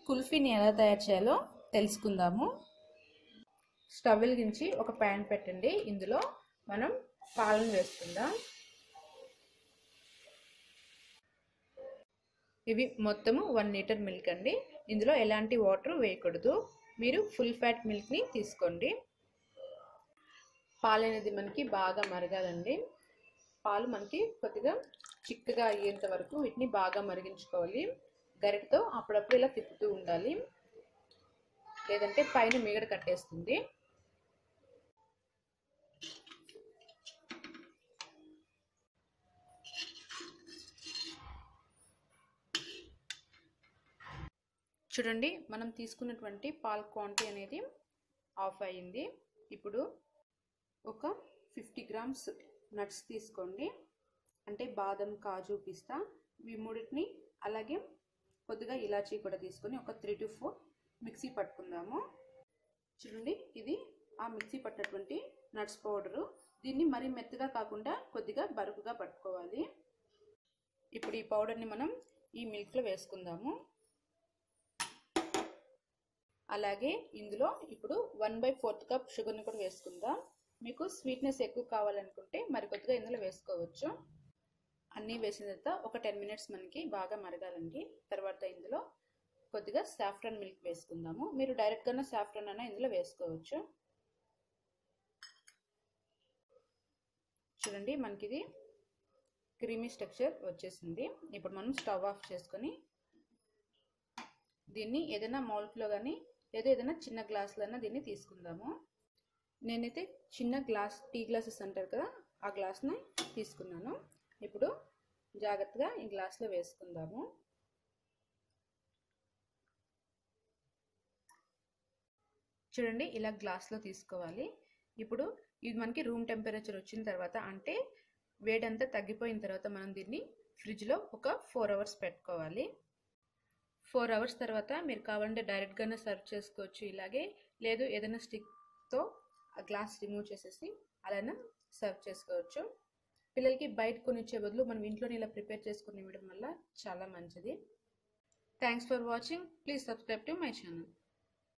కుల్ఫీని ఎలా తయారు చేయాలో తెలుసుకుందాము స్టవ్ వెలిగించి ఒక ప్యాన్ పెట్టండి ఇందులో మనం పాలను వేసుకుందాం ఇవి మొత్తము వన్ లీటర్ మిల్క్ అండి ఇందులో ఎలాంటి వాటర్ వేయకూడదు మీరు ఫుల్ ఫ్యాట్ మిల్క్ని తీసుకోండి పాలు అనేది మనకి బాగా మరగాలండి పాలు మనకి కొద్దిగా చిక్కగా అయ్యేంత వరకు వీటిని బాగా మరిగించుకోవాలి గరిటతో అప్పుడప్పుడు ఇలా తిప్పుతూ ఉండాలి లేదంటే పైన మీగడ కట్టేస్తుంది చూడండి మనం తీసుకున్నటువంటి పాల్ క్వాంటిటీ అనేది ఆఫ్ అయ్యింది ఇప్పుడు ఒక ఫిఫ్టీ గ్రామ్స్ నట్స్ తీసుకోండి అంటే బాదం కాజు పిస్తా ఈ మూడింటిని అలాగే కొద్దిగా ఇలాచీ కూడా తీసుకొని ఒక త్రీ టు ఫోర్ మిక్సీ పట్టుకుందాము చూడండి ఇది ఆ మిక్సీ పట్టినటువంటి నట్స్ పౌడరు దీన్ని మరీ మెత్తగా కాకుండా కొద్దిగా బరుకుగా పట్టుకోవాలి ఇప్పుడు ఈ పౌడర్ని మనం ఈ మిల్క్లో వేసుకుందాము అలాగే ఇందులో ఇప్పుడు వన్ బై ఫోర్త్ కప్ షుగర్ని కూడా వేసుకుందాం మీకు స్వీట్నెస్ ఎక్కువ కావాలనుకుంటే మరి కొద్దిగా ఇందులో వేసుకోవచ్చు అన్నీ వేసిన తర్వాత ఒక టెన్ మినిట్స్ మనకి బాగా మరగాలండి తర్వాత ఇందులో కొద్దిగా సాఫ్రాన్ మిల్క్ వేసుకుందాము మీరు డైరెక్ట్గానే సాఫ్రాన్ అయినా ఇందులో వేసుకోవచ్చు చూడండి మనకి ఇది క్రీమీ స్ట్రక్చర్ వచ్చేసింది ఇప్పుడు మనం స్టవ్ ఆఫ్ చేసుకొని దీన్ని ఏదైనా మౌల్ట్లో కానీ లేదా ఏదైనా చిన్న గ్లాసులో అయినా దీన్ని తీసుకుందాము నేనైతే చిన్న గ్లాస్ టీ గ్లాసెస్ అంటారు కదా ఆ గ్లాస్ని తీసుకున్నాను ఇప్పుడు జాగ్రత్తగా ఈ గ్లాస్లో వేసుకుందాము చూడండి ఇలా గ్లాస్లో తీసుకోవాలి ఇప్పుడు ఇది మనకి రూమ్ టెంపరేచర్ వచ్చిన తర్వాత అంటే వేడంతా తగ్గిపోయిన తర్వాత మనం దీన్ని ఫ్రిడ్జ్లో ఒక ఫోర్ అవర్స్ పెట్టుకోవాలి ఫోర్ అవర్స్ తర్వాత మీరు కావాలంటే డైరెక్ట్గానే సర్వ్ చేసుకోవచ్చు ఇలాగే లేదు ఏదైనా స్టిక్తో ఆ గ్లాస్ రిమూవ్ చేసేసి అలానే సర్వ్ చేసుకోవచ్చు పిల్లలకి బయట కొనిచ్చే బదులు మనం ఇంట్లోనే ఇలా ప్రిపేర్ చేసుకుని ఇవ్వడం వల్ల చాలా మంచిది thanks for watching please subscribe to my channel